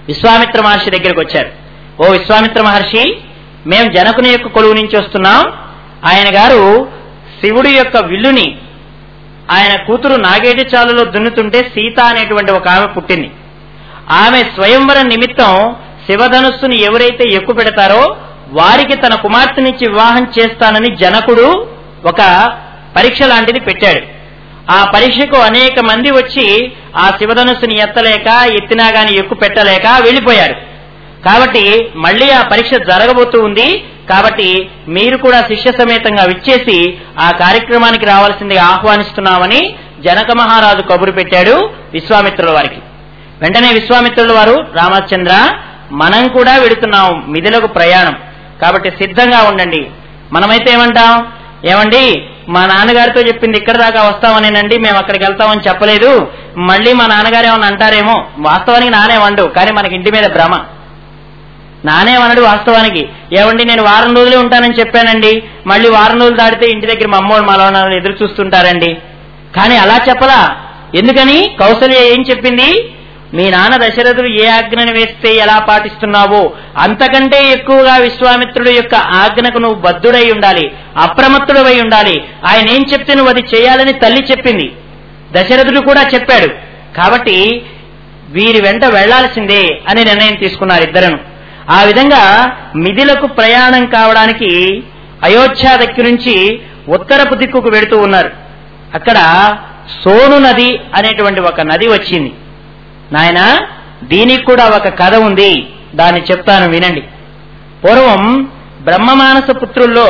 విశ్వామిత్ర మహర్షి దగ్గరికి వచ్చారు ఓ విశ్వామిత్ర మహర్షి మేము జనకుని యొక్క కొలువు నుంచి వస్తున్నాం ఆయన గారు శివుడి యొక్క విల్లుని ఆయన కూతురు నాగేటి చాలులో దున్నుతుంటే సీత అనేటువంటి ఒక ఆమె పుట్టింది ఆమె స్వయంవరం నిమిత్తం శివధనుస్సుని ఎవరైతే ఎక్కువ పెడతారో వారికి తన కుమార్తెనిచ్చి వివాహం చేస్తానని జనకుడు ఒక పరీక్ష లాంటిది పెట్టాడు ఆ పరీక్షకు అనేక మంది వచ్చి ఆ శివధనుస్సుని ఎత్తలేక ఎత్తినా గాని ఎక్కువ పెట్టలేక వెళ్ళిపోయారు కాబట్టి మళ్ళీ ఆ పరీక్ష జరగబోతూ ఉంది కాబట్టి మీరు కూడా శిష్య సమేతంగా విచ్చేసి ఆ కార్యక్రమానికి రావాల్సిందిగా ఆహ్వానిస్తున్నామని జనక మహారాజు కబురు పెట్టాడు విశ్వామిత్రుల వారికి వెంటనే విశ్వామిత్రుల వారు రామచంద్ర మనం కూడా వెడుతున్నాం మిథులకు ప్రయాణం కాబట్టి సిద్ధంగా ఉండండి మనమైతే ఏమంటాం ఏమండి మా నాన్నగారితో చెప్పింది ఇక్కడ దాకా వస్తామనేనండి మేము అక్కడికి వెళ్తామని చెప్పలేదు మళ్ళీ మా నాన్నగారు ఏమన్నా అంటారేమో వాస్తవానికి నానే వండు కానీ మనకి ఇంటి మీద భ్రమ నానేమన్నాడు వాస్తవానికి ఏమండి నేను వారం రోజులే ఉంటానని చెప్పానండి మళ్ళీ వారం రోజులు దాటితే ఇంటి దగ్గర మా అమ్మోడు మాలో ఎదురు చూస్తుంటారండి కానీ అలా చెప్పలా ఎందుకని కౌసల్య ఏం చెప్పింది మీ నాన్న దశరథుడు ఏ ఆజ్ఞను వేస్తే ఎలా పాటిస్తున్నావో అంతకంటే ఎక్కువగా విశ్వామిత్రుడు యొక్క ఆజ్ఞకు నువ్వు బద్ధుడై ఉండాలి అప్రమత్తుడవై ఉండాలి ఆయన ఏం చెప్తే నువ్వు అది చేయాలని తల్లి చెప్పింది దశరథుడు కూడా చెప్పాడు కాబట్టి వీరి వెంట వెళ్లాల్సిందే అని నిర్ణయం తీసుకున్నారు ఇద్దరును ఆ విధంగా మిథిలకు ప్రయాణం కావడానికి అయోధ్య దగ్గర నుంచి ఉత్తరపు దిక్కుకు వెడుతూ ఉన్నారు అక్కడ సోను నది అనేటువంటి ఒక నది వచ్చింది నాయన దీనికి కూడా ఒక కథ ఉంది దాన్ని చెప్తాను వినండి పూర్వం బ్రహ్మమానస పుత్రుల్లో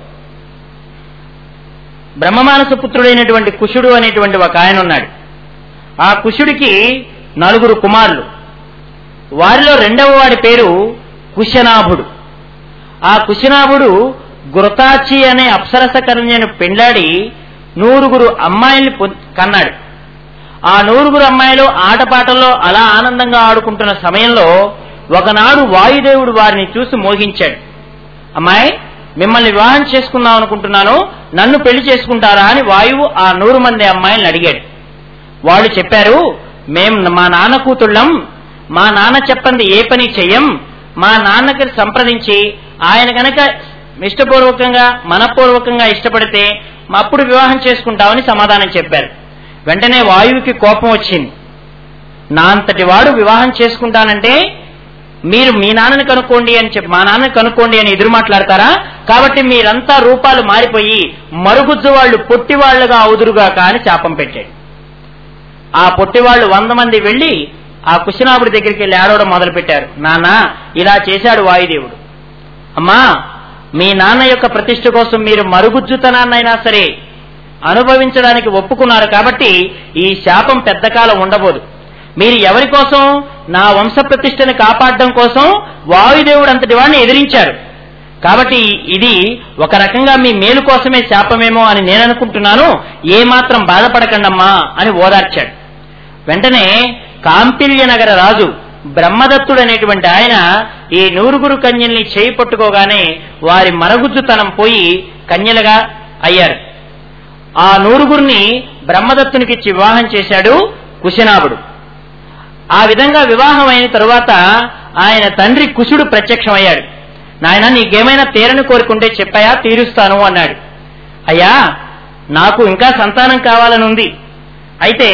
బ్రహ్మమానస పుత్రుడైనటువంటి కుషుడు అనేటువంటి ఒక ఆయన ఉన్నాడు ఆ కుషుడికి నలుగురు కుమారులు వారిలో రెండవ వాడి పేరు కుశనాభుడు ఆ కుశనాభుడు గురతాచి అనే అప్సరస కన్యను పెండ్లాడి నూరుగురు అమ్మాయిల్ని పొ- కన్నాడు ఆ నూరుగురు అమ్మాయిలు ఆటపాటల్లో అలా ఆనందంగా ఆడుకుంటున్న సమయంలో ఒకనాడు వాయుదేవుడు వారిని చూసి మోహించాడు అమ్మాయి మిమ్మల్ని వివాహం చేసుకుందాం అనుకుంటున్నాను నన్ను పెళ్లి చేసుకుంటారా అని వాయువు ఆ నూరు మంది అమ్మాయిలను అడిగాడు వాళ్ళు చెప్పారు మేం మా నాన్న కూతుళ్ళం మా నాన్న చెప్పంది ఏ పని చెయ్యం మా నాన్నకి సంప్రదించి ఆయన గనక ఇష్టపూర్వకంగా మనపూర్వకంగా ఇష్టపడితే మా అప్పుడు వివాహం చేసుకుంటామని సమాధానం చెప్పారు వెంటనే వాయువుకి కోపం వచ్చింది నా అంతటి వాడు వివాహం చేసుకుంటానంటే మీరు మీ నాన్నని కనుక్కోండి అని చెప్పి మా నాన్నని కనుక్కోండి అని ఎదురు మాట్లాడతారా కాబట్టి మీరంతా రూపాలు మారిపోయి మరుగుజ్జు వాళ్ళు పొట్టి వాళ్ళుగా అవుదురుగా కాని శాపం పెట్టాడు ఆ పొట్టివాళ్ళు వంద మంది వెళ్లి ఆ కుశనాభుడి దగ్గరికి వెళ్ళి ఆడవడం మొదలు పెట్టారు నాన్న ఇలా చేశాడు వాయుదేవుడు అమ్మా మీ నాన్న యొక్క ప్రతిష్ట కోసం మీరు మరుగుజ్జుతనాన్నైనా సరే అనుభవించడానికి ఒప్పుకున్నారు కాబట్టి ఈ శాపం పెద్ద కాలం ఉండబోదు మీరు ఎవరి కోసం నా వంశ ప్రతిష్టని కాపాడడం కోసం వాయుదేవుడు అంతటి వాడిని ఎదిరించారు కాబట్టి ఇది ఒక రకంగా మీ మేలు కోసమే శాపమేమో అని నేను అనుకుంటున్నాను ఏమాత్రం బాధపడకండమ్మా అని ఓదార్చాడు వెంటనే కాంపిల్య నగర రాజు బ్రహ్మదత్తుడు అనేటువంటి ఆయన ఈ నూరుగురు కన్యల్ని చేయి పట్టుకోగానే వారి మరగుజ్జుతనం పోయి కన్యలుగా అయ్యారు ఆ నూరుగురిని బ్రహ్మదత్తునికిచ్చి వివాహం చేశాడు కుశనాభుడు ఆ విధంగా వివాహం అయిన తరువాత ఆయన తండ్రి కుశుడు ప్రత్యక్షమయ్యాడు నాయన నీకేమైనా తీరని కోరుకుంటే చెప్పాయా తీరుస్తాను అన్నాడు అయ్యా నాకు ఇంకా సంతానం కావాలని ఉంది అయితే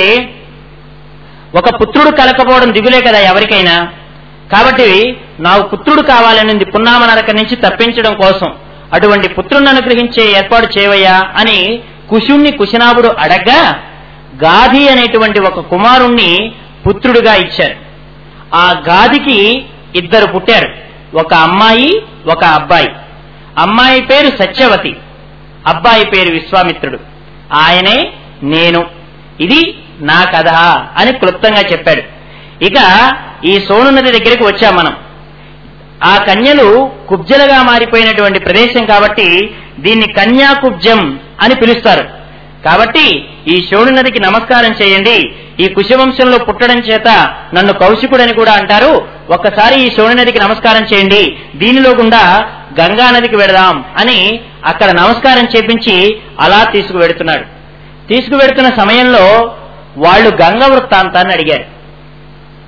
ఒక పుత్రుడు కలకపోవడం దిగులే కదా ఎవరికైనా కాబట్టి నాకు పుత్రుడు కావాలనింది పున్నామ నరక నుంచి తప్పించడం కోసం అటువంటి పుత్రుని అనుగ్రహించే ఏర్పాటు చేయవయ్యా అని కుశుణ్ణి కుశనాభుడు అడగ్గా గాధి అనేటువంటి ఒక కుమారుణ్ణి పుత్రుడిగా ఇచ్చారు ఆ గాదికి ఇద్దరు పుట్టారు ఒక అమ్మాయి ఒక అబ్బాయి అమ్మాయి పేరు సత్యవతి అబ్బాయి పేరు విశ్వామిత్రుడు ఆయనే నేను ఇది నా కథ అని క్లుప్తంగా చెప్పాడు ఇక ఈ సోను నది దగ్గరికి వచ్చాం మనం ఆ కన్యలు కుబ్జలుగా మారిపోయినటువంటి ప్రదేశం కాబట్టి దీన్ని కన్యాకుబ్జం అని పిలుస్తారు కాబట్టి ఈ శోణు నదికి నమస్కారం చేయండి ఈ కుశవంశంలో పుట్టడం చేత నన్ను కౌశికుడని కూడా అంటారు ఒక్కసారి ఈ శోణు నదికి నమస్కారం చేయండి దీనిలో గుండా గంగా నదికి వెడదాం అని అక్కడ నమస్కారం చేపించి అలా తీసుకువెడుతున్నాడు తీసుకువెడుతున్న సమయంలో వాళ్ళు గంగ వృత్తాంతాన్ని అడిగారు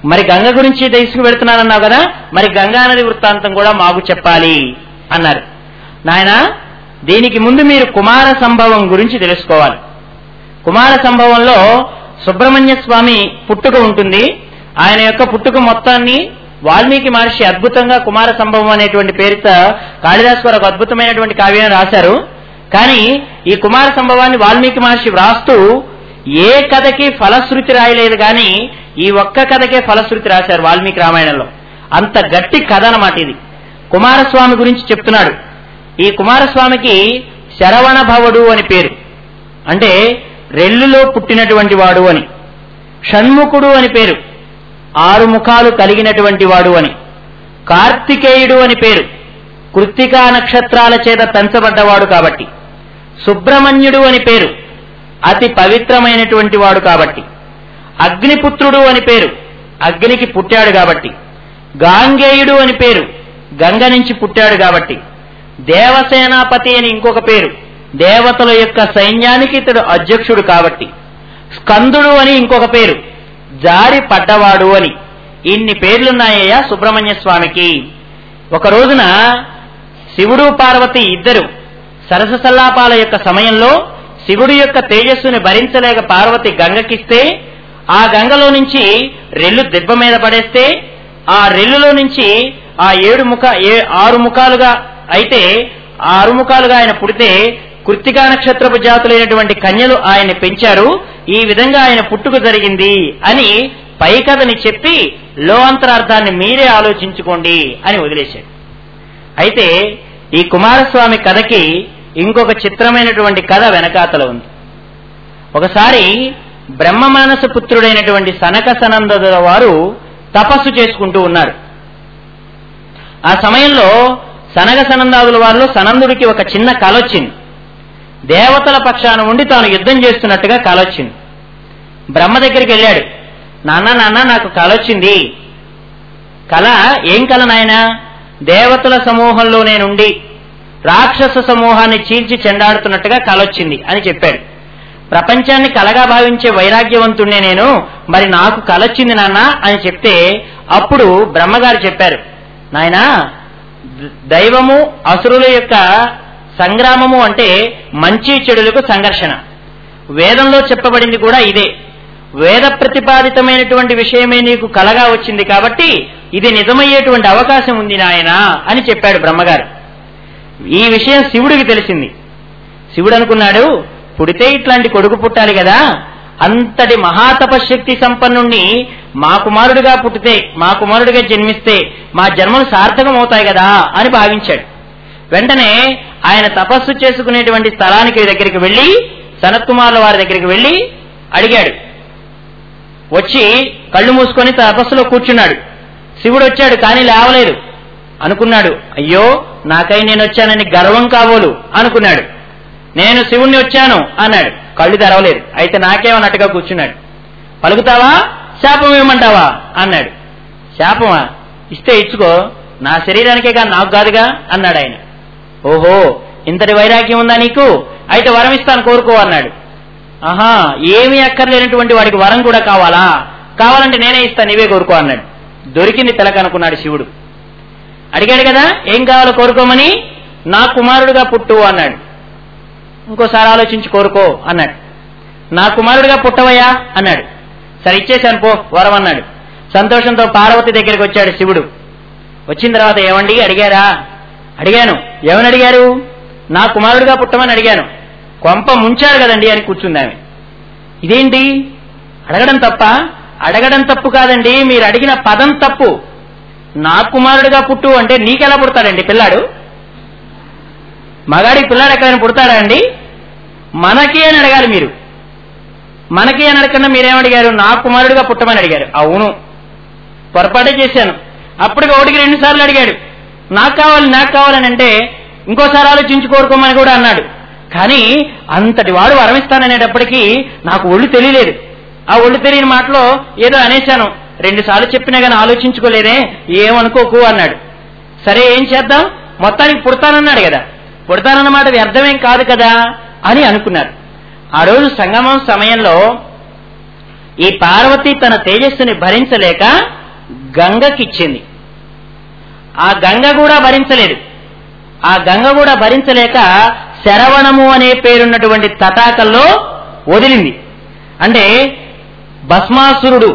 మరి గంగ గురించి తీసుకువెడుతున్నానన్నావు కదా మరి గంగా నది వృత్తాంతం కూడా మాకు చెప్పాలి అన్నారు నాయన దీనికి ముందు మీరు కుమార సంభవం గురించి తెలుసుకోవాలి కుమార సంభవంలో సుబ్రహ్మణ్య స్వామి పుట్టుక ఉంటుంది ఆయన యొక్క పుట్టుక మొత్తాన్ని వాల్మీకి మహర్షి అద్భుతంగా కుమార సంభవం అనేటువంటి పేరుతో కాళిదాస్ గారు ఒక అద్భుతమైనటువంటి కావ్యాన్ని రాశారు కానీ ఈ కుమార సంభవాన్ని వాల్మీకి మహర్షి వ్రాస్తూ ఏ కథకి ఫలశ్రుతి రాయలేదు కానీ ఈ ఒక్క కథకే ఫలశ్రుతి రాశారు వాల్మీకి రామాయణంలో అంత గట్టి కథ అన్నమాట ఇది కుమారస్వామి గురించి చెప్తున్నాడు ఈ కుమారస్వామికి శరవణ భవుడు అని పేరు అంటే రెల్లులో పుట్టినటువంటి వాడు అని షణ్ముఖుడు అని పేరు ఆరు ముఖాలు కలిగినటువంటి వాడు అని కార్తికేయుడు అని పేరు కృత్తికా నక్షత్రాల చేత పెంచబడ్డవాడు కాబట్టి సుబ్రహ్మణ్యుడు అని పేరు అతి పవిత్రమైనటువంటి వాడు కాబట్టి అగ్నిపుత్రుడు అని పేరు అగ్నికి పుట్టాడు కాబట్టి గాంగేయుడు అని పేరు గంగ నుంచి పుట్టాడు కాబట్టి దేవసేనాపతి అని ఇంకొక పేరు దేవతల యొక్క సైన్యానికి ఇతడు అధ్యక్షుడు కాబట్టి స్కందుడు అని ఇంకొక పేరు జారి పడ్డవాడు అని ఇన్ని పేర్లున్నాయ్యా సుబ్రహ్మణ్య స్వామికి ఒక రోజున శివుడు పార్వతి ఇద్దరు సరస సల్లాపాల యొక్క సమయంలో శివుడి యొక్క తేజస్సుని భరించలేక పార్వతి గంగకిస్తే ఆ గంగలో నుంచి రెల్లు దెబ్బ మీద పడేస్తే ఆ రెల్లులో నుంచి ఆ ఏడు ముఖ ఏ ఆరు ముఖాలుగా అయితే ఆ ఆరు ముఖాలుగా ఆయన పుడితే కృత్తికా నక్షత్రపు జాతులైనటువంటి కన్యలు ఆయన్ని పెంచారు ఈ విధంగా ఆయన పుట్టుక జరిగింది అని పై కథని చెప్పి లో అంతరార్థాన్ని మీరే ఆలోచించుకోండి అని వదిలేశాడు అయితే ఈ కుమారస్వామి కథకి ఇంకొక చిత్రమైనటువంటి కథ వెనకాతల ఉంది ఒకసారి బ్రహ్మ మానస పుత్రుడైనటువంటి సనక సనందుల వారు తపస్సు చేసుకుంటూ ఉన్నారు ఆ సమయంలో సనగ సనందాదుల వారిలో సనందుడికి ఒక చిన్న కల వచ్చింది దేవతల పక్షాన ఉండి తాను యుద్ధం చేస్తున్నట్టుగా కల వచ్చింది బ్రహ్మ దగ్గరికి వెళ్ళాడు నాన్న నాన్న నాకు కల వచ్చింది కళ ఏం కల నాయనా దేవతల సమూహంలో నేనుండి రాక్షస సమూహాన్ని చీల్చి చెండాడుతున్నట్టుగా కలొచ్చింది అని చెప్పాడు ప్రపంచాన్ని కలగా భావించే వైరాగ్యవంతుణ్ణే నేను మరి నాకు కలొచ్చింది నాన్న అని చెప్తే అప్పుడు బ్రహ్మగారు చెప్పారు నాయనా ద- దైవము అసురుల యొక్క సంగ్రామము అంటే మంచి చెడులకు సంఘర్షణ వేదంలో చెప్పబడింది కూడా ఇదే వేద ప్రతిపాదితమైనటువంటి విషయమే నీకు కలగా వచ్చింది కాబట్టి ఇది నిజమయ్యేటువంటి అవకాశం ఉంది నాయన అని చెప్పాడు బ్రహ్మగారు ఈ విషయం శివుడికి తెలిసింది శివుడు అనుకున్నాడు పుడితే ఇట్లాంటి కొడుకు పుట్టాలి కదా అంతటి మహాతపశక్తి సంపన్నుణ్ణి మా కుమారుడిగా పుట్టితే మా కుమారుడిగా జన్మిస్తే మా జన్మలు సార్థకం అవుతాయి కదా అని భావించాడు వెంటనే ఆయన తపస్సు చేసుకునేటువంటి స్థలానికి దగ్గరికి వెళ్లి సనత్ కుమారుల వారి దగ్గరికి వెళ్లి అడిగాడు వచ్చి కళ్ళు మూసుకొని తపస్సులో కూర్చున్నాడు శివుడు వచ్చాడు కానీ లేవలేదు అనుకున్నాడు అయ్యో నాకై నేను వచ్చానని గర్వం కాబోలు అనుకున్నాడు నేను శివుణ్ణి వచ్చాను అన్నాడు కళ్ళు తెరవలేదు అయితే నాకేమన్నట్టుగా కూర్చున్నాడు పలుకుతావా శాపం ఇవ్వమంటావా అన్నాడు శాపమా ఇస్తే ఇచ్చుకో నా శరీరానికే కానీ నాకు కాదుగా అన్నాడు ఆయన ఓహో ఇంతటి వైరాగ్యం ఉందా నీకు అయితే వరం ఇస్తాను కోరుకో అన్నాడు ఆహా ఏమీ అక్కర్లేనటువంటి వాడికి వరం కూడా కావాలా కావాలంటే నేనే ఇస్తాను నీవే కోరుకో అన్నాడు దొరికింది తెలక అనుకున్నాడు శివుడు అడిగాడు కదా ఏం కావాలో కోరుకోమని నా కుమారుడుగా పుట్టు అన్నాడు ఇంకోసారి ఆలోచించి కోరుకో అన్నాడు నా కుమారుడిగా పుట్టవయ్యా అన్నాడు సరే ఇచ్చేశాను పో వరం అన్నాడు సంతోషంతో పార్వతి దగ్గరికి వచ్చాడు శివుడు వచ్చిన తర్వాత ఏమండి అడిగారా అడిగాను ఏమని అడిగారు నా కుమారుడిగా పుట్టమని అడిగాను కొంప ముంచాడు కదండి అని కూర్చుంది ఆమె ఇదేంటి అడగడం తప్ప అడగడం తప్పు కాదండి మీరు అడిగిన పదం తప్పు నా కుమారుడిగా పుట్టు అంటే నీకెలా పుడతాడండి పిల్లాడు మగాడి పిల్లాడు ఎక్కడైనా పుడతాడా అండి మనకి అని అడగాలి మీరు మనకి అని అడగకుండా మీరేమడిగారు నా కుమారుడిగా పుట్టమని అడిగారు అవును పొరపాటే చేశాను అప్పటికి ఒకటికి రెండు సార్లు అడిగాడు నాకు కావాలి నాకు కావాలని అంటే ఇంకోసారి ఆలోచించి కోరుకోమని కూడా అన్నాడు కానీ అంతటి వాడు వరమిస్తాననేటప్పటికీ నాకు ఒళ్ళు తెలియలేదు ఆ ఒళ్ళు తెలియని మాటలో ఏదో అనేశాను రెండు సార్లు చెప్పినా కానీ ఆలోచించుకోలేదే ఏమనుకోకు అన్నాడు సరే ఏం చేద్దాం మొత్తానికి పుడతానన్నాడు కదా పుడతానన్నమాట వ్యర్థమేం కాదు కదా అని అనుకున్నారు ఆ రోజు సంగమం సమయంలో ఈ పార్వతి తన తేజస్సుని భరించలేక గంగకిచ్చింది ఆ గంగ కూడా భరించలేదు ఆ గంగ కూడా భరించలేక శరవణము అనే పేరున్నటువంటి తటాకంలో వదిలింది అంటే భస్మాసురుడు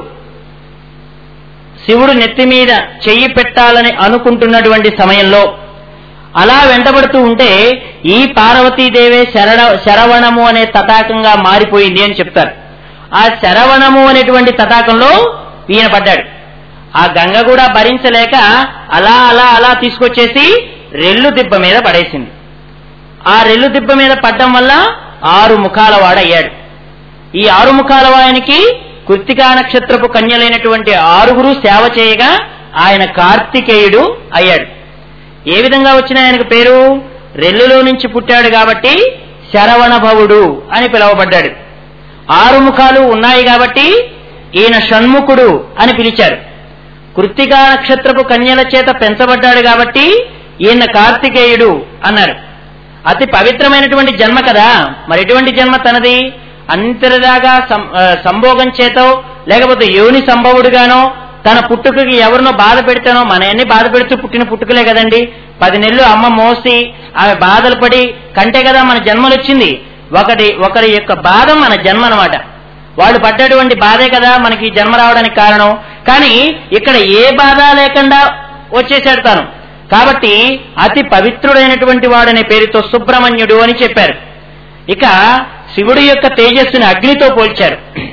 శివుడు నెత్తి మీద చెయ్యి పెట్టాలని అనుకుంటున్నటువంటి సమయంలో అలా వెంటబడుతూ ఉంటే ఈ పార్వతీదేవే శరణ శరవణము అనే తటాకంగా మారిపోయింది అని చెప్తారు ఆ శరవణము అనేటువంటి తటాకంలో ఈయన పడ్డాడు ఆ గంగ కూడా భరించలేక అలా అలా అలా తీసుకొచ్చేసి రెల్లు దిబ్బ మీద పడేసింది ఆ రెల్లు దిబ్బ మీద పడ్డం వల్ల ఆరు ముఖాల వాడయ్యాడు ఈ ఆరు ముఖాల వాయనికి కృత్తికా నక్షత్రపు కన్యలైనటువంటి ఆరుగురు సేవ చేయగా ఆయన కార్తికేయుడు అయ్యాడు ఏ విధంగా వచ్చిన ఆయనకు పేరు రెల్లులో నుంచి పుట్టాడు కాబట్టి శరవణభవుడు అని పిలువబడ్డాడు ఆరు ముఖాలు ఉన్నాయి కాబట్టి ఈయన షణ్ముఖుడు అని పిలిచారు కృత్తికా నక్షత్రపు కన్యల చేత పెంచబడ్డాడు కాబట్టి ఈయన కార్తికేయుడు అన్నారు అతి పవిత్రమైనటువంటి జన్మ కదా మరి ఎటువంటి జన్మ తనది అంతరిదాగా సం- ఆ, సంభోగం చేతో లేకపోతే యోని సంభవుడుగానో తన పుట్టుకకి ఎవరినో బాధ పెడితేనో మన అన్ని బాధ పెడుతూ పుట్టిన పుట్టుకలే కదండి పది నెలలు అమ్మ మోసి ఆమె బాధలు పడి కంటే కదా మన జన్మలు వచ్చింది ఒకటి ఒకరి యొక్క బాధ మన జన్మ అనమాట వాళ్ళు పడ్డటువంటి బాధే కదా మనకి ఈ జన్మ రావడానికి కారణం కానీ ఇక్కడ ఏ బాధ లేకుండా వచ్చేసాడు తాను కాబట్టి అతి పవిత్రుడైనటువంటి వాడనే పేరుతో సుబ్రహ్మణ్యుడు అని చెప్పారు ఇక శివుడి యొక్క తేజస్సుని అగ్నితో పోల్చారు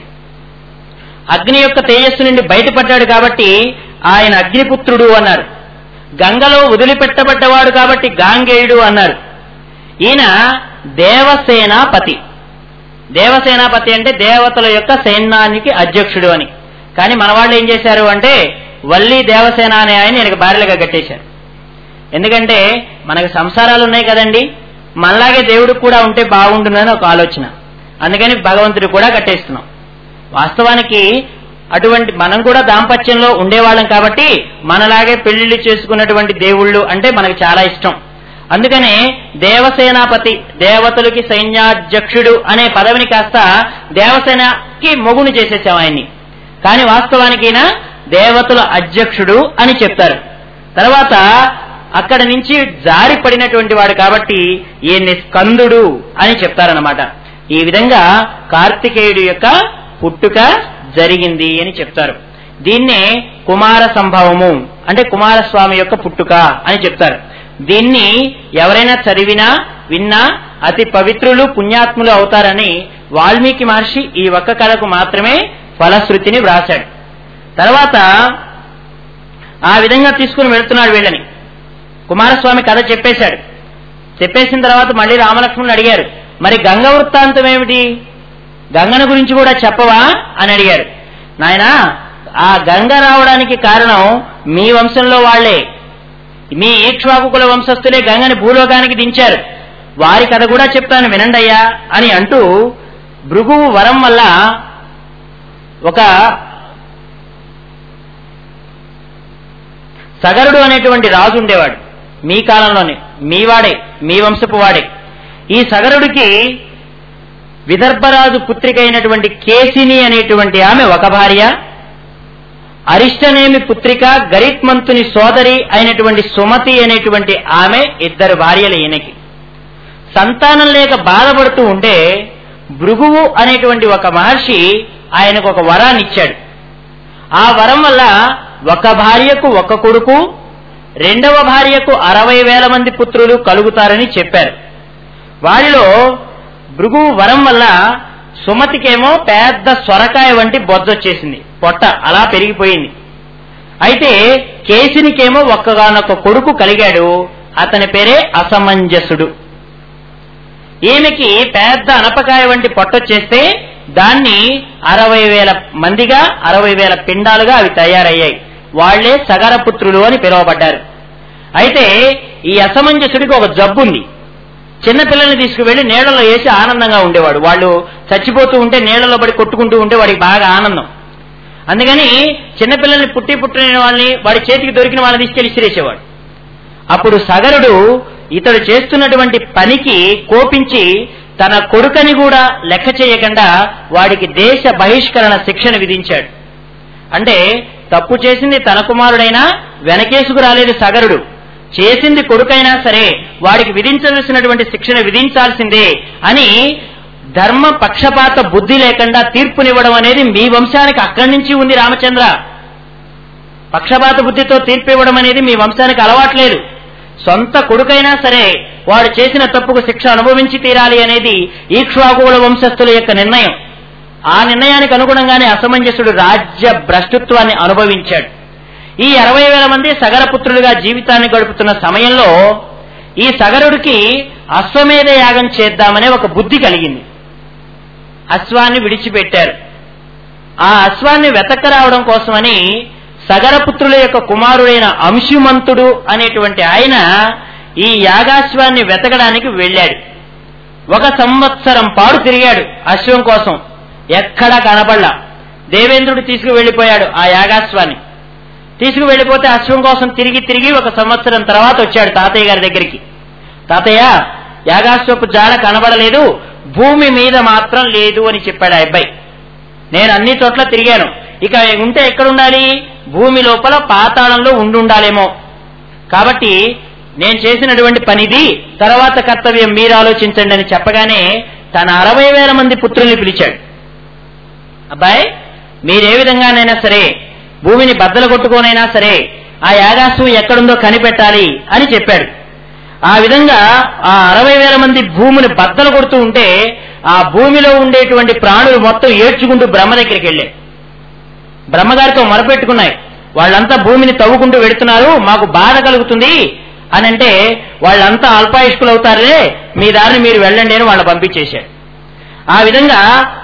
అగ్ని యొక్క తేజస్సు నుండి బయటపడ్డాడు కాబట్టి ఆయన అగ్నిపుత్రుడు అన్నారు గంగలో వదిలిపెట్టబడ్డవాడు కాబట్టి గాంగేయుడు అన్నారు ఈయన దేవసేనాపతి దేవసేనాపతి అంటే దేవతల యొక్క సైన్యానికి అధ్యక్షుడు అని కానీ మన వాళ్ళు ఏం చేశారు అంటే వల్లి దేవసేన అనే ఆయన ఈయనకి భార్యలుగా కట్టేశారు ఎందుకంటే మనకు సంసారాలు ఉన్నాయి కదండి మనలాగే దేవుడికి కూడా ఉంటే బాగుంటుందని ఒక ఆలోచన అందుకని భగవంతుడు కూడా కట్టేస్తున్నాం వాస్తవానికి అటువంటి మనం కూడా దాంపత్యంలో ఉండేవాళ్ళం కాబట్టి మనలాగే పెళ్లిళ్ళు చేసుకున్నటువంటి దేవుళ్ళు అంటే మనకు చాలా ఇష్టం అందుకనే దేవసేనాపతి దేవతలకి సైన్యాధ్యక్షుడు అనే పదవిని కాస్త దేవసేనకి మొగుని చేసేసాం ఆయన్ని కానీ వాస్తవానికి ఈయన దేవతల అధ్యక్షుడు అని చెప్తారు తర్వాత అక్కడ నుంచి జారి పడినటువంటి వాడు కాబట్టి ఈయన్ని స్కందుడు అని చెప్తారనమాట ఈ విధంగా కార్తికేయుడు యొక్క పుట్టుక జరిగింది అని చెప్తారు దీన్నే కుమార సంభవము అంటే కుమారస్వామి యొక్క పుట్టుక అని చెప్తారు దీన్ని ఎవరైనా చదివినా విన్నా అతి పవిత్రులు పుణ్యాత్ములు అవుతారని వాల్మీకి మహర్షి ఈ ఒక్క కథకు మాత్రమే ఫలశ్రుతిని వ్రాశాడు తర్వాత ఆ విధంగా తీసుకుని వెళ్తున్నాడు వీళ్ళని కుమారస్వామి కథ చెప్పేశాడు చెప్పేసిన తర్వాత మళ్ళీ రామలక్ష్మణులు అడిగారు మరి గంగ వృత్తాంతం ఏమిటి గంగను గురించి కూడా చెప్పవా అని అడిగారు నాయనా ఆ గంగ రావడానికి కారణం మీ వంశంలో వాళ్లే మీ ఈక్ష్వాకుల వంశస్థులే గంగని భూలోకానికి దించారు వారి కథ కూడా చెప్తాను వినండయ్యా అని అంటూ భృగువు వరం వల్ల ఒక సగరుడు అనేటువంటి రాజు ఉండేవాడు మీ కాలంలోనే మీ వాడే మీ వంశపు వాడే ఈ సగరుడికి విదర్భరాజు పుత్రిక అయినటువంటి కేసిని అనేటువంటి ఆమె ఒక భార్య అరిష్టనేమి పుత్రిక గరిత్మంతుని సోదరి అయినటువంటి సుమతి అనేటువంటి ఆమె ఇద్దరు భార్యలు ఈయనకి సంతానం లేక బాధపడుతూ ఉంటే భృగువు అనేటువంటి ఒక మహర్షి ఆయనకు ఒక వరాన్ని ఇచ్చాడు ఆ వరం వల్ల ఒక భార్యకు ఒక కొడుకు రెండవ భార్యకు అరవై వేల మంది పుత్రులు కలుగుతారని చెప్పారు వారిలో భృగువు వరం వల్ల సుమతికేమో పెద్ద సొరకాయ వంటి బొద్దొచ్చేసింది పొట్ట అలా పెరిగిపోయింది అయితే కేసినికేమో ఒక్కగానొక్క కొడుకు కలిగాడు అతని పేరే అసమంజసుడు ఈమెకి పెద్ద అనపకాయ వంటి పొట్టొచ్చేస్తే దాన్ని అరవై వేల మందిగా అరవై వేల పిండాలుగా అవి తయారయ్యాయి వాళ్లే సగరపుత్రులు అని పిలువబడ్డారు అయితే ఈ అసమంజసుడికి ఒక జబ్బు ఉంది చిన్న పిల్లల్ని తీసుకువెళ్లి నీళ్లలో వేసి ఆనందంగా ఉండేవాడు వాళ్ళు చచ్చిపోతూ ఉంటే నీళ్లలో పడి కొట్టుకుంటూ ఉంటే వాడికి బాగా ఆనందం అందుకని చిన్నపిల్లల్ని పుట్టి పుట్టిన వాళ్ళని వాడి చేతికి దొరికిన వాళ్ళని తీసుకెళ్లి ఇసిరేసేవాడు అప్పుడు సగరుడు ఇతడు చేస్తున్నటువంటి పనికి కోపించి తన కొడుకని కూడా లెక్క చేయకుండా వాడికి దేశ బహిష్కరణ శిక్షణ విధించాడు అంటే తప్పు చేసింది తన కుమారుడైనా వెనకేసుకు రాలేదు సగరుడు చేసింది కొడుకైనా సరే వాడికి విధించవలసినటువంటి శిక్షణ విధించాల్సిందే అని ధర్మ పక్షపాత బుద్ధి లేకుండా తీర్పునివ్వడం అనేది మీ వంశానికి అక్కడి నుంచి ఉంది రామచంద్ర పక్షపాత బుద్ధితో తీర్పు ఇవ్వడం అనేది మీ వంశానికి అలవాట్లేదు సొంత కొడుకైనా సరే వాడు చేసిన తప్పుకు శిక్ష అనుభవించి తీరాలి అనేది ఈక్ష్వాకుల వంశస్థుల యొక్క నిర్ణయం ఆ నిర్ణయానికి అనుగుణంగానే అసమంజసుడు రాజ్య భ్రష్టత్వాన్ని అనుభవించాడు ఈ అరవై వేల మంది సగరపుత్రులుగా జీవితాన్ని గడుపుతున్న సమయంలో ఈ సగరుడికి అశ్వమేధ యాగం చేద్దామనే ఒక బుద్ధి కలిగింది అశ్వాన్ని విడిచిపెట్టారు ఆ అశ్వాన్ని వెతక్కరావడం కోసమని సగరపుత్రుల యొక్క కుమారుడైన అంశుమంతుడు అనేటువంటి ఆయన ఈ యాగాశ్వాన్ని వెతకడానికి వెళ్ళాడు ఒక సంవత్సరం పాడు తిరిగాడు అశ్వం కోసం ఎక్కడా కనపడలా దేవేంద్రుడు తీసుకు వెళ్ళిపోయాడు ఆ యాగాశ్వాన్ని తీసుకు వెళ్ళిపోతే అశ్వం కోసం తిరిగి తిరిగి ఒక సంవత్సరం తర్వాత వచ్చాడు తాతయ్య గారి దగ్గరికి తాతయ్య యాగాశ్వపు జాడ కనబడలేదు భూమి మీద మాత్రం లేదు అని చెప్పాడు ఆ అబ్బాయి నేను అన్ని చోట్ల తిరిగాను ఇక ఉంటే ఎక్కడ ఉండాలి భూమి లోపల పాతాళంలో ఉండుండాలేమో కాబట్టి నేను చేసినటువంటి పనిది తర్వాత కర్తవ్యం మీరు ఆలోచించండి అని చెప్పగానే తన అరవై వేల మంది పుత్రుల్ని పిలిచాడు అబ్బాయి మీరే విధంగానైనా సరే భూమిని బద్దలు కొట్టుకోనైనా సరే ఆ యాగాసు ఎక్కడుందో కనిపెట్టాలి అని చెప్పాడు ఆ విధంగా ఆ అరవై వేల మంది భూమిని బద్దలు కొడుతూ ఉంటే ఆ భూమిలో ఉండేటువంటి ప్రాణులు మొత్తం ఏడ్చుకుంటూ బ్రహ్మ దగ్గరికి వెళ్ళాయి బ్రహ్మగారితో మొరపెట్టుకున్నాయి వాళ్ళంతా భూమిని తవ్వుకుంటూ వెడుతున్నారు మాకు బాధ కలుగుతుంది అని అంటే వాళ్ళంతా అల్పాయుష్కులు అవుతారులే మీ దారిని మీరు వెళ్ళండి అని వాళ్ళని పంపించేశాడు ఆ విధంగా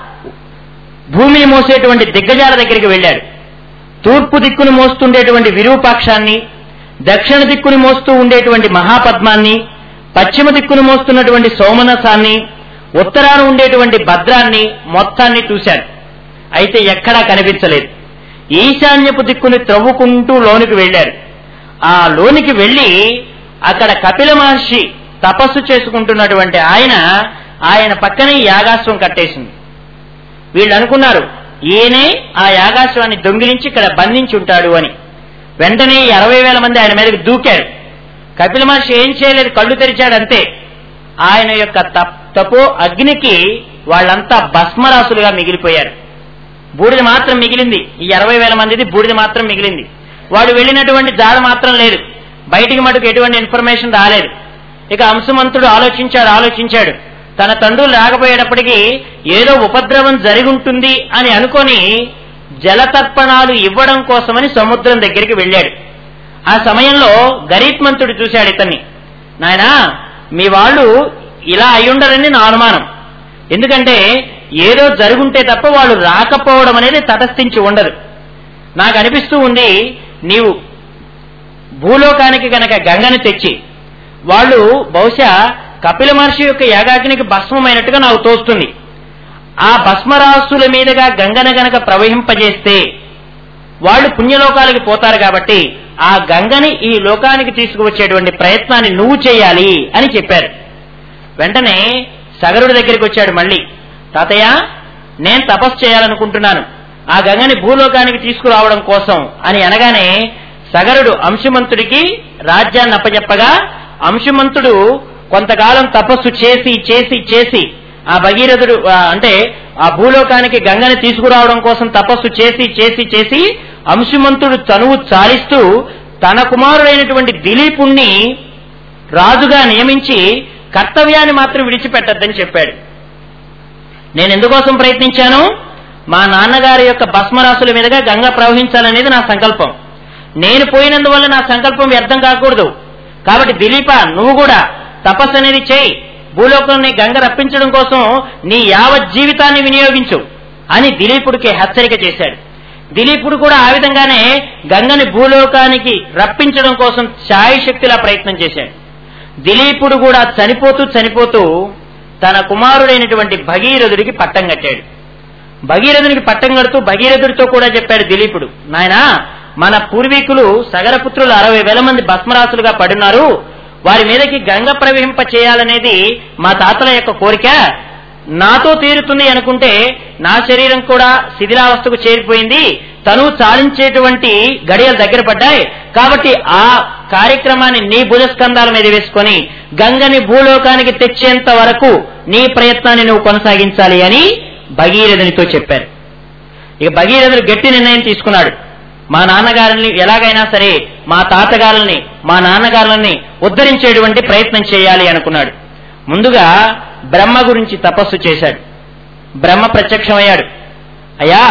భూమిని మోసేటువంటి దిగ్గజాల దగ్గరికి వెళ్ళాడు తూర్పు దిక్కును మోస్తుండేటువంటి విరూపాక్షాన్ని దక్షిణ దిక్కుని మోస్తూ ఉండేటువంటి మహాపద్మాన్ని పశ్చిమ దిక్కును మోస్తున్నటువంటి సోమనసాన్ని ఉత్తరాన ఉండేటువంటి భద్రాన్ని మొత్తాన్ని చూశాడు అయితే ఎక్కడా కనిపించలేదు ఈశాన్యపు దిక్కుని త్రవ్వుకుంటూ లోనికి వెళ్ళారు ఆ లోనికి వెళ్ళి అక్కడ కపిల మహర్షి తపస్సు చేసుకుంటున్నటువంటి ఆయన ఆయన పక్కనే యాగాశ్వం కట్టేసింది వీళ్ళు అనుకున్నారు ఈయనే ఆ యాగాశ్వాన్ని దొంగిలించి ఇక్కడ బంధించి ఉంటాడు అని వెంటనే ఈ అరవై వేల మంది ఆయన మీదకి దూకారు కపిల మహర్షి ఏం చేయలేదు కళ్ళు తెరిచాడు అంతే ఆయన యొక్క తప్- తపో అగ్నికి వాళ్ళంతా భస్మరాసులుగా మిగిలిపోయారు బూడిద మాత్రం మిగిలింది ఈ అరవై వేల మందిది బూడిద మాత్రం మిగిలింది వాడు వెళ్ళినటువంటి జాడ మాత్రం లేదు బయటికి మటుకు ఎటువంటి ఇన్ఫర్మేషన్ రాలేదు ఇక అంశమంతుడు ఆలోచించాడు ఆలోచించాడు తన తండ్రులు రాకపోయేటప్పటికీ ఏదో ఉపద్రవం జరిగి ఉంటుంది అని అనుకొని జలతర్పణాలు ఇవ్వడం కోసమని సముద్రం దగ్గరికి వెళ్ళాడు ఆ సమయంలో గరీత్మంతుడు చూశాడు ఇతన్ని నాయనా మీ వాళ్ళు ఇలా అయ్యుండరని నా అనుమానం ఎందుకంటే ఏదో జరుగుంటే తప్ప వాళ్ళు రాకపోవడం అనేది తటస్థించి ఉండదు నాకు అనిపిస్తూ ఉంది నీవు భూలోకానికి గనక గంగను తెచ్చి వాళ్ళు బహుశా కపిల మహర్షి యొక్క యాగాగ్నికి భస్మమైనట్టుగా నాకు తోస్తుంది ఆ భస్మరాసుల మీదుగా గంగన గనక ప్రవహింపజేస్తే వాళ్ళు పుణ్యలోకాలకి పోతారు కాబట్టి ఆ గంగని ఈ లోకానికి తీసుకువచ్చేటువంటి ప్రయత్నాన్ని నువ్వు చేయాలి అని చెప్పారు వెంటనే సగరుడి దగ్గరికి వచ్చాడు మళ్ళీ తాతయ్య నేను తపస్సు చేయాలనుకుంటున్నాను ఆ గంగని భూలోకానికి తీసుకురావడం కోసం అని అనగానే సగరుడు అంశుమంతుడికి రాజ్యాన్ని అప్పచెప్పగా అంశుమంతుడు కొంతకాలం తపస్సు చేసి చేసి చేసి ఆ భగీరథుడు ఆ, అంటే ఆ భూలోకానికి గంగని తీసుకురావడం కోసం తపస్సు చేసి చేసి చేసి అంశుమంతుడు తనువు చాలిస్తూ తన కుమారుడైనటువంటి దిలీపుణ్ణి రాజుగా నియమించి కర్తవ్యాన్ని మాత్రం విడిచిపెట్టద్దని చెప్పాడు నేను ఎందుకోసం ప్రయత్నించాను మా నాన్నగారి యొక్క భస్మరాశుల మీదుగా గంగ ప్రవహించాలనేది నా సంకల్పం నేను పోయినందువల్ల నా సంకల్పం వ్యర్థం కాకూడదు కాబట్టి దిలీప నువ్వు కూడా తపస్సు అనేది చేయి భూలోకాన్ని గంగ రప్పించడం కోసం నీ యావత్ జీవితాన్ని వినియోగించు అని దిలీపుడికి హెచ్చరిక చేశాడు దిలీపుడు కూడా ఆ విధంగానే గంగని భూలోకానికి రప్పించడం కోసం శాయశక్తిలా ప్రయత్నం చేశాడు దిలీపుడు కూడా చనిపోతూ చనిపోతూ తన కుమారుడైనటువంటి భగీరథుడికి పట్టం కట్టాడు భగీరథునికి పట్టం కడుతూ భగీరథుడితో కూడా చెప్పాడు దిలీపుడు నాయనా మన పూర్వీకులు సగరపుత్రులు అరవై వేల మంది భస్మరాసులుగా పడున్నారు వారి మీదకి గంగ ప్రవహింప చేయాలనేది మా తాతల యొక్క కోరిక నాతో తీరుతుంది అనుకుంటే నా శరీరం కూడా శిథిలావస్థకు చేరిపోయింది తను చాలించేటువంటి గడియలు దగ్గర పడ్డాయి కాబట్టి ఆ కార్యక్రమాన్ని నీ భుజస్కంధాల మీద వేసుకొని గంగని భూలోకానికి తెచ్చేంత వరకు నీ ప్రయత్నాన్ని నువ్వు కొనసాగించాలి అని భగీరథునితో చెప్పారు ఇక భగీరథుడు గట్టి నిర్ణయం తీసుకున్నాడు మా నాన్నగారిని ఎలాగైనా సరే మా తాతగారుల్ని మా నాన్నగారులని ఉద్ధరించేటువంటి ప్రయత్నం చేయాలి అనుకున్నాడు ముందుగా బ్రహ్మ గురించి తపస్సు చేశాడు బ్రహ్మ ప్రత్యక్షమయ్యాడు అయ్యా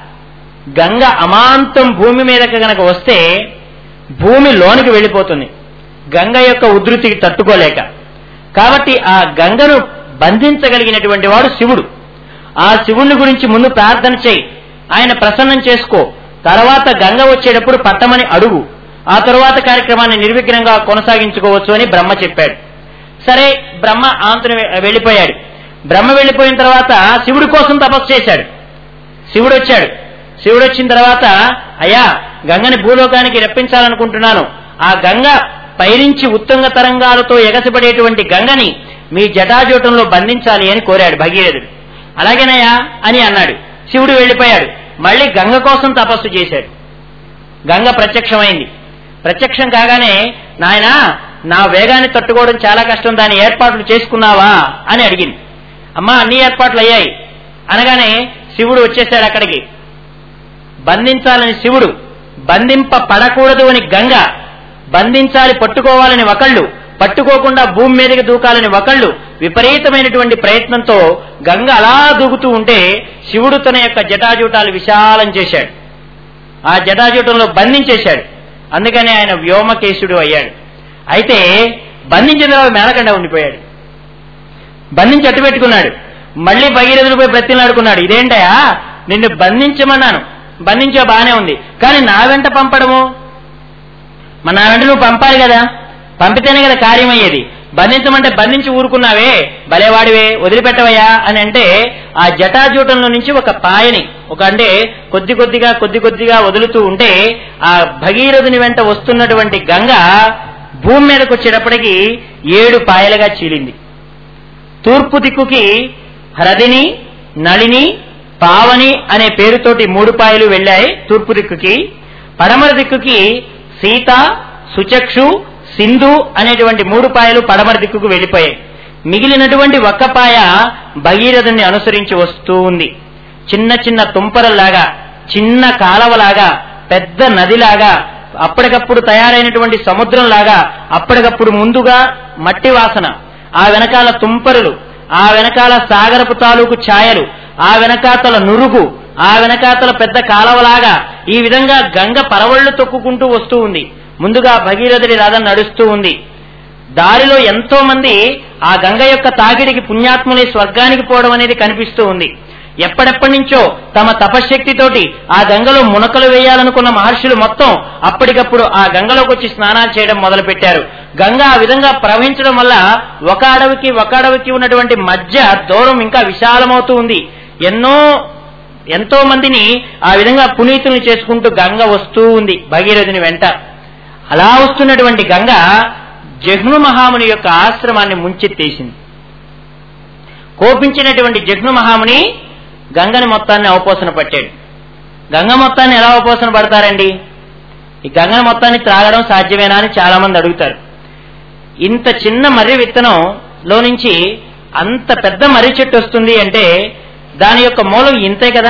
గంగ అమాంతం భూమి మీదకి గనక వస్తే భూమి లోనికి వెళ్ళిపోతుంది గంగ యొక్క ఉధృతికి తట్టుకోలేక కాబట్టి ఆ గంగను బంధించగలిగినటువంటి వాడు శివుడు ఆ శివుని గురించి ముందు ప్రార్థన చేయి ఆయన ప్రసన్నం చేసుకో తర్వాత గంగ వచ్చేటప్పుడు పట్టమని అడుగు ఆ తరువాత కార్యక్రమాన్ని నిర్విఘ్నంగా కొనసాగించుకోవచ్చు అని బ్రహ్మ చెప్పాడు సరే బ్రహ్మ ఆంతుని వెళ్ళిపోయాడు బ్రహ్మ వెళ్ళిపోయిన తర్వాత శివుడి కోసం తపస్సు చేశాడు శివుడు వచ్చాడు శివుడు వచ్చిన తర్వాత అయ్యా గంగని భూలోకానికి రప్పించాలనుకుంటున్నాను ఆ గంగ పైరించి ఉత్తుంగ తరంగాలతో ఎగసిపడేటువంటి గంగని మీ జటాజూటంలో బంధించాలి అని కోరాడు భగీరథుడు అలాగేనయ్యా అని అన్నాడు శివుడు వెళ్ళిపోయాడు మళ్ళీ గంగ కోసం తపస్సు చేశాడు గంగ ప్రత్యక్షమైంది ప్రత్యక్షం కాగానే నాయనా నా వేగాన్ని తట్టుకోవడం చాలా కష్టం దాని ఏర్పాట్లు చేసుకున్నావా అని అడిగింది అమ్మా అన్ని ఏర్పాట్లు అయ్యాయి అనగానే శివుడు వచ్చేసాడు అక్కడికి బంధించాలని శివుడు బంధింప పడకూడదు అని గంగ బంధించాలి పట్టుకోవాలని ఒకళ్ళు పట్టుకోకుండా భూమి మీదకి దూకాలని ఒకళ్ళు విపరీతమైనటువంటి ప్రయత్నంతో గంగ అలా దూకుతూ ఉంటే శివుడు తన యొక్క జటాజూటాలు విశాలం చేశాడు ఆ జటాజూటంలో బంధించేశాడు అందుకని ఆయన వ్యోమకేశుడు అయ్యాడు అయితే బంధించిన తర్వాత మేనకండ ఉండిపోయాడు బంధించి అట్టు పెట్టుకున్నాడు మళ్ళీ భగీరథుడు పోయి బ్రతిలాడుకున్నాడు ఇదేంటయా నిన్ను బంధించమన్నాను బంధించే బానే ఉంది కానీ నా వెంట పంపడము మరి నా వెంట నువ్వు పంపాలి కదా పంపితేనే కదా కార్యం అయ్యేది బంధించమంటే బంధించి ఊరుకున్నావే భలేవాడివే వదిలిపెట్టవయ్యా అని అంటే ఆ జటాజూటంలో నుంచి ఒక పాయని ఒక అంటే కొద్ది కొద్దిగా కొద్ది కొద్దిగా వదులుతూ ఉంటే ఆ భగీరథుని వెంట వస్తున్నటువంటి గంగ భూమి మీదకి వచ్చేటప్పటికి ఏడు పాయలుగా చీలింది తూర్పు దిక్కుకి హ్రదిని నళిని పావని అనే పేరుతోటి మూడు పాయలు వెళ్ళాయి తూర్పు దిక్కుకి పడమర దిక్కుకి సీత సుచక్షు సింధు అనేటువంటి మూడు పాయలు పడమర దిక్కుకు వెళ్ళిపోయాయి మిగిలినటువంటి ఒక్క పాయ భగీరథుని అనుసరించి వస్తూ ఉంది చిన్న చిన్న తుంపరల్లాగా చిన్న కాలవలాగా పెద్ద నదిలాగా అప్పటికప్పుడు తయారైనటువంటి సముద్రంలాగా అప్పటికప్పుడు ముందుగా మట్టి వాసన ఆ వెనకాల తుంపరులు ఆ వెనకాల సాగరపు తాలూకు ఛాయలు ఆ వెనకాతల నురుగు ఆ వెనకాతల పెద్ద కాలవలాగా ఈ విధంగా గంగ పరవళ్లు తొక్కుకుంటూ వస్తూ ఉంది ముందుగా భగీరథుడి రథం నడుస్తూ ఉంది దారిలో ఎంతో మంది ఆ గంగ యొక్క తాకిడికి పుణ్యాత్ములే స్వర్గానికి పోవడం అనేది కనిపిస్తూ ఉంది ఎప్పటిప్పటి నుంచో తమ తపశ్శక్తితోటి ఆ గంగలో మునకలు వేయాలనుకున్న మహర్షులు మొత్తం అప్పటికప్పుడు ఆ గంగలోకి వచ్చి స్నానాలు చేయడం మొదలుపెట్టారు గంగ ఆ విధంగా ప్రవహించడం వల్ల ఒక అడవికి ఒక అడవికి ఉన్నటువంటి మధ్య దూరం ఇంకా విశాలమవుతూ ఉంది ఎన్నో ఎంతో మందిని ఆ విధంగా పునీతుల్ని చేసుకుంటూ గంగ వస్తూ ఉంది భగీరథుని వెంట అలా వస్తున్నటువంటి గంగ జఘ్ను మహాముని యొక్క ఆశ్రమాన్ని ముంచెత్తేసింది కోపించినటువంటి జఘ్ను మహాముని గంగని మొత్తాన్ని అవపోసన పట్టాడు గంగ మొత్తాన్ని ఎలా అవపోసన పడతారండి ఈ గంగని మొత్తాన్ని త్రాగడం సాధ్యమేనా అని చాలా మంది అడుగుతారు ఇంత చిన్న మర్రి విత్తనంలో నుంచి అంత పెద్ద మర్రి చెట్టు వస్తుంది అంటే దాని యొక్క మూలం ఇంతే కదా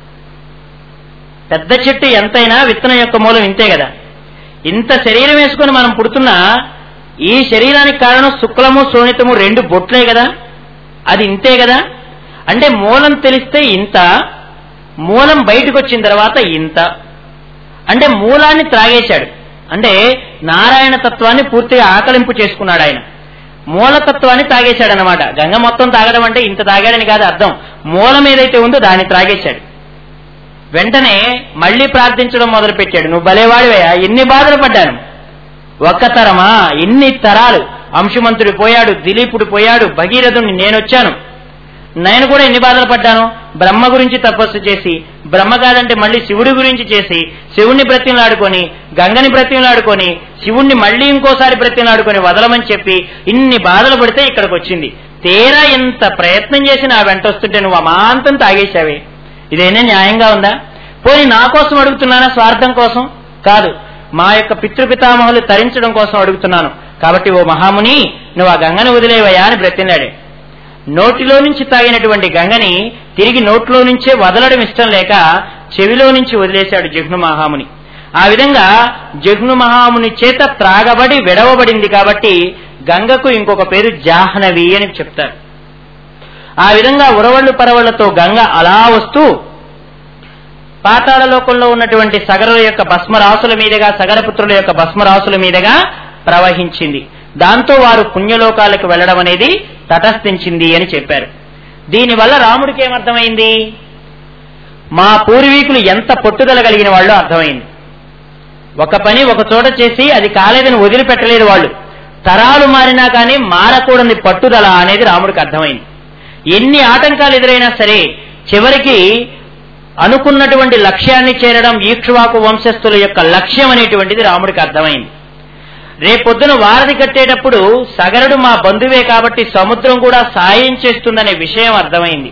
పెద్ద చెట్టు ఎంతైనా విత్తనం యొక్క మూలం ఇంతే కదా ఇంత శరీరం వేసుకొని మనం పుడుతున్నా ఈ శరీరానికి కారణం శుక్లము శోణితము రెండు బొట్లే కదా అది ఇంతే కదా అంటే మూలం తెలిస్తే ఇంత మూలం బయటకు వచ్చిన తర్వాత ఇంత అంటే మూలాన్ని త్రాగేశాడు అంటే నారాయణ తత్వాన్ని పూర్తిగా ఆకలింపు చేసుకున్నాడు ఆయన మూలతత్వాన్ని తాగేశాడు అనమాట గంగ మొత్తం తాగడం అంటే ఇంత తాగాడని కాదు అర్థం మూలం ఏదైతే ఉందో దాన్ని త్రాగేశాడు వెంటనే మళ్ళీ ప్రార్థించడం మొదలు పెట్టాడు నువ్వు భలేవాడివయ్యా ఎన్ని బాధలు పడ్డాను ఒక్క తరమా ఎన్ని తరాలు అంశుమంతుడు పోయాడు దిలీపుడు పోయాడు భగీరథుని నేనొచ్చాను నేను కూడా ఎన్ని బాధలు పడ్డాను బ్రహ్మ గురించి తపస్సు చేసి బ్రహ్మ కాదంటే మళ్ళీ శివుడి గురించి చేసి శివుణ్ణి బ్రతిమలాడుకొని గంగని బ్రతిమలాడుకొని శివుణ్ణి మళ్ళీ ఇంకోసారి బ్రతిమలాడుకొని వదలమని చెప్పి ఇన్ని బాధలు పడితే ఇక్కడికి వచ్చింది తీరా ఎంత ప్రయత్నం చేసి నా వెంట వస్తుంటే నువ్వు అమాంతం తాగేశావే ఇదేనా న్యాయంగా ఉందా పోనీ నా కోసం అడుగుతున్నానా స్వార్థం కోసం కాదు మా యొక్క పితృపితామహులు తరించడం కోసం అడుగుతున్నాను కాబట్టి ఓ మహాముని నువ్వు ఆ గంగను వదిలేవయ్యా అని బ్రతిన్నాడే నోటిలో నుంచి తాగినటువంటి గంగని తిరిగి నోట్లో నుంచే వదలడం ఇష్టం లేక చెవిలో నుంచి వదిలేశాడు జఘ్ను మహాముని ఆ విధంగా జఘ్ను మహాముని చేత త్రాగబడి విడవబడింది కాబట్టి గంగకు ఇంకొక పేరు జాహ్నవి అని చెప్తారు ఆ విధంగా ఉరవళ్ళు పరవళ్లతో గంగ అలా వస్తూ పాతాళ లోకంలో ఉన్నటువంటి సగరుల యొక్క భస్మరాసుల మీదుగా సగరపుత్రుల యొక్క భస్మరాసుల మీదుగా ప్రవహించింది దాంతో వారు పుణ్యలోకాలకు వెళ్లడం అనేది తటస్థించింది అని చెప్పారు దీనివల్ల రాముడికి ఏమర్థమైంది మా పూర్వీకులు ఎంత పట్టుదల కలిగిన వాళ్ళు అర్థమైంది ఒక పని ఒక చోట చేసి అది కాలేదని వదిలిపెట్టలేదు వాళ్ళు తరాలు మారినా కానీ మారకూడని పట్టుదల అనేది రాముడికి అర్థమైంది ఎన్ని ఆటంకాలు ఎదురైనా సరే చివరికి అనుకున్నటువంటి లక్ష్యాన్ని చేరడం ఈక్ష్వాకు వంశస్థుల యొక్క లక్ష్యం అనేటువంటిది రాముడికి అర్థమైంది రేపొద్దున వారధి కట్టేటప్పుడు సగరుడు మా బంధువే కాబట్టి సముద్రం కూడా సాయం చేస్తుందనే విషయం అర్థమైంది